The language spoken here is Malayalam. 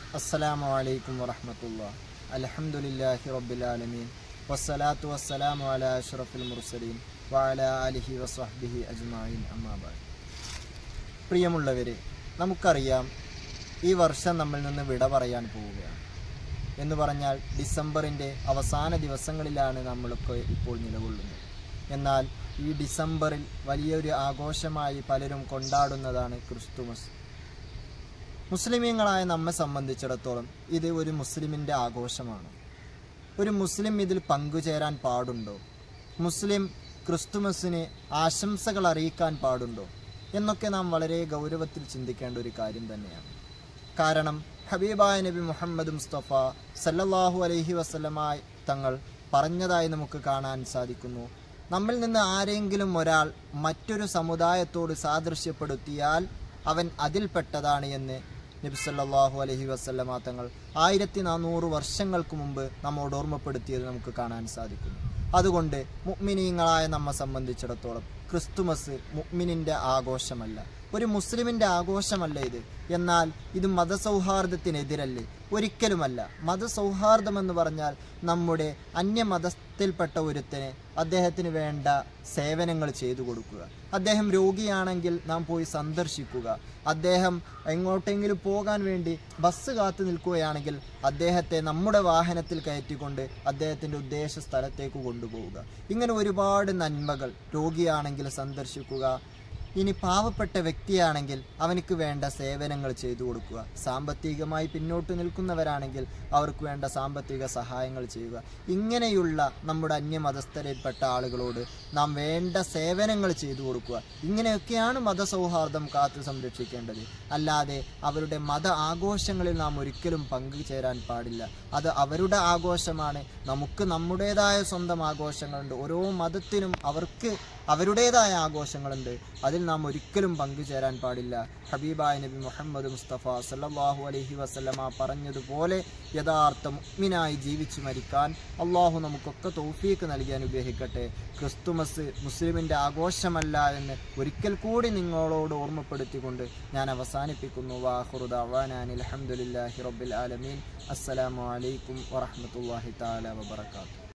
അസ്സലാമു അലൈക്കും വറഹമത്തുള്ള അലഹമുല്ലാഹി റബ്ബിലാലമീൻ വസ്സലാത്തു വസ്സലാമു അല അഷ്റഫുൽ മുർസലീൻ വഅല അലിഹി വസ്വഹ്ബിഹി അജ്മായിൻ അമ്മാബാദ് പ്രിയമുള്ളവരെ നമുക്കറിയാം ഈ വർഷം നമ്മിൽ നിന്ന് വിട പറയാൻ പോവുകയാണ് എന്ന് പറഞ്ഞാൽ ഡിസംബറിൻ്റെ അവസാന ദിവസങ്ങളിലാണ് നമ്മളൊക്കെ ഇപ്പോൾ നിലകൊള്ളുന്നത് എന്നാൽ ഈ ഡിസംബറിൽ വലിയൊരു ആഘോഷമായി പലരും കൊണ്ടാടുന്നതാണ് ക്രിസ്തുമസ് മുസ്ലിമീങ്ങളായ നമ്മെ സംബന്ധിച്ചിടത്തോളം ഇത് ഒരു മുസ്ലിമിൻ്റെ ആഘോഷമാണ് ഒരു മുസ്ലിം ഇതിൽ പങ്കുചേരാൻ പാടുണ്ടോ മുസ്ലിം ക്രിസ്തുമസിന് ആശംസകൾ അറിയിക്കാൻ പാടുണ്ടോ എന്നൊക്കെ നാം വളരെ ഗൗരവത്തിൽ ചിന്തിക്കേണ്ട ഒരു കാര്യം തന്നെയാണ് കാരണം ഹബീബായ നബി മുഹമ്മദ് മുസ്തഫ സല്ലല്ലാഹു അലൈഹി വസല്ലമായി തങ്ങൾ പറഞ്ഞതായി നമുക്ക് കാണാൻ സാധിക്കുന്നു നമ്മിൽ നിന്ന് ആരെങ്കിലും ഒരാൾ മറ്റൊരു സമുദായത്തോട് സാദൃശ്യപ്പെടുത്തിയാൽ അവൻ അതിൽപ്പെട്ടതാണ് എന്ന് നബി സല്ലല്ലാഹു അലൈഹി വസല്ലമ തങ്ങൾ ആയിരത്തി നാനൂറ് വർഷങ്ങൾക്ക് മുമ്പ് നമ്മോട് ഓർമ്മപ്പെടുത്തിയത് നമുക്ക് കാണാൻ സാധിക്കുന്നു അതുകൊണ്ട് മുഅ്മിനീങ്ങളായ നമ്മെ സംബന്ധിച്ചിടത്തോളം ക്രിസ്തുമസ് മുഅ്മിനിൻ്റെ ആഘോഷമല്ല ഒരു മുസ്ലിമിൻ്റെ ആഘോഷമല്ല ഇത് എന്നാൽ ഇത് മതസൗഹാർദ്ദത്തിനെതിരല്ലേ ഒരിക്കലുമല്ല മതസൗഹാർദ്ദം എന്ന് പറഞ്ഞാൽ നമ്മുടെ അന്യമതത്തിൽപ്പെട്ട ഒരുത്തന് അദ്ദേഹത്തിന് വേണ്ട സേവനങ്ങൾ ചെയ്തു കൊടുക്കുക അദ്ദേഹം രോഗിയാണെങ്കിൽ നാം പോയി സന്ദർശിക്കുക അദ്ദേഹം എങ്ങോട്ടെങ്കിലും പോകാൻ വേണ്ടി ബസ് കാത്തു നിൽക്കുകയാണെങ്കിൽ അദ്ദേഹത്തെ നമ്മുടെ വാഹനത്തിൽ കയറ്റിക്കൊണ്ട് അദ്ദേഹത്തിൻ്റെ ഉദ്ദേശ സ്ഥലത്തേക്ക് കൊണ്ടുപോവുക ഇങ്ങനെ ഒരുപാട് നന്മകൾ രോഗിയാണെങ്കിൽ സന്ദർശിക്കുക ഇനി പാവപ്പെട്ട വ്യക്തിയാണെങ്കിൽ അവനക്ക് വേണ്ട സേവനങ്ങൾ ചെയ്തു കൊടുക്കുക സാമ്പത്തികമായി പിന്നോട്ട് നിൽക്കുന്നവരാണെങ്കിൽ അവർക്ക് വേണ്ട സാമ്പത്തിക സഹായങ്ങൾ ചെയ്യുക ഇങ്ങനെയുള്ള നമ്മുടെ അന്യമതസ്ഥരിൽപ്പെട്ട ആളുകളോട് നാം വേണ്ട സേവനങ്ങൾ ചെയ്തു കൊടുക്കുക ഇങ്ങനെയൊക്കെയാണ് മതസൗഹാർദ്ദം കാത്തു സംരക്ഷിക്കേണ്ടത് അല്ലാതെ അവരുടെ മത ആഘോഷങ്ങളിൽ നാം ഒരിക്കലും പങ്കുചേരാൻ പാടില്ല അത് അവരുടെ ആഘോഷമാണ് നമുക്ക് നമ്മുടേതായ സ്വന്തം ആഘോഷങ്ങളുണ്ട് ഓരോ മതത്തിനും അവർക്ക് അവരുടേതായ ആഘോഷങ്ങളുണ്ട് അതിൽ നാം ഒരിക്കലും പങ്കുചേരാൻ പാടില്ല ഹബീബായ നബി മുഹമ്മദ് മുസ്തഫ സല്ലല്ലാഹു അലൈഹി വസല്ലമ പറഞ്ഞതുപോലെ യഥാർത്ഥ മുഅ്മിനായി ജീവിച്ചു മരിക്കാൻ അള്ളാഹു നമുക്കൊക്കെ തൗഫീക്ക് നൽകി അനുഗ്രഹിക്കട്ടെ ക്രിസ്തുമസ് മുസ്ലിമിൻ്റെ ആഘോഷമല്ല എന്ന് ഒരിക്കൽ കൂടി നിങ്ങളോട് ഓർമ്മപ്പെടുത്തിക്കൊണ്ട് ഞാൻ അവസാനിപ്പിക്കുന്നു വാഹുറുദാൻ അലഹമുല്ലാഹി റബ്ബിൽ ആലമീൻ അസ്സലാമു അലൈക്കും വറഹ്മത്തുള്ളാഹി തആല വബറകാതുഹു